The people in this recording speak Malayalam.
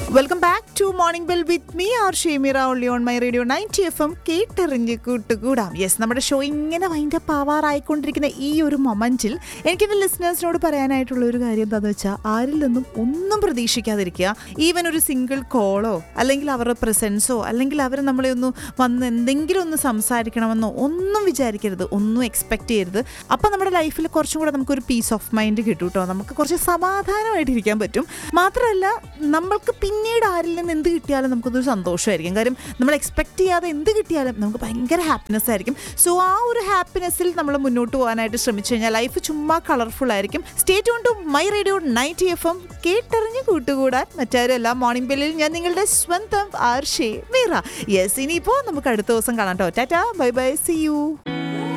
welcome back to morning bell with me R Shemira only on my radio ninety F M കേട്ടെറിഞ്ഞ് കൂട്ടുകൂടാം യെസ് നമ്മുടെ ഷോ ഇങ്ങനെ വൈൻഡ് അപ്പ് ആവാറായിക്കൊണ്ടിരിക്കുന്ന ഈ ഒരു മൊമെന്റിൽ എനിക്കെന്റെ ലിസണേഴ്സിനോട് പറയാനായിട്ടുള്ള ഒരു കാര്യം എന്താണെന്ന് വെച്ചാൽ ആരിൽ നിന്നും ഒന്നും പ്രതീക്ഷിക്കാതിരിക്കുക ഈവൻ ഒരു സിംഗിൾ കോളോ അല്ലെങ്കിൽ അവരുടെ പ്രസൻസോ അല്ലെങ്കിൽ അവർ നമ്മളെ ഒന്ന് വന്ന് എന്തെങ്കിലും ഒന്ന് സംസാരിക്കണമെന്നോ ഒന്നും വിചാരിക്കരുത് ഒന്നും എക്സ്പെക്ട് ചെയ്യരുത് അപ്പം നമ്മുടെ ലൈഫിൽ കുറച്ചും കൂടെ നമുക്കൊരു പീസ് ഓഫ് മൈൻഡ് കിട്ടും കേട്ടോ നമുക്ക് കുറച്ച് സമാധാനമായിട്ട് ഇരിക്കാൻ പറ്റും മാത്രമല്ല നമ്മൾക്ക് പിന്നീട് ആരിൽ നിന്ന് എന്ത് കിട്ടിയാലും നമുക്കതൊരു സന്തോഷമായിരിക്കും കാര്യം നമ്മൾ എക്സ്പെക്ട് ചെയ്യാതെ എന്ത് കിട്ടിയാലും നമുക്ക് ഭയങ്കര ഹാപ്പിനെസ് ആയിരിക്കും സോ ആ ഒരു ഹാപ്പിനെസ്സിൽ നമ്മൾ മുന്നോട്ട് പോകാനായിട്ട് ശ്രമിച്ചു കഴിഞ്ഞാൽ ലൈഫ് ചുമ്മാ കളർഫുൾ ആയിരിക്കും സ്റ്റേറ്റ് ഓൺ to my radio ninety F M കേട്ടറിഞ്ഞ് കൂട്ടുകൂടാൻ മറ്റാരുമല്ല മോർണിംഗ് ബെല്ലിൽ ഞാൻ നിങ്ങളുടെ സ്വന്തം ആർ ഷേ മീറ യെസ് ഇനിയിപ്പോൾ നമുക്ക് അടുത്ത ദിവസം കാണാം കേട്ടോ tata bye bye see U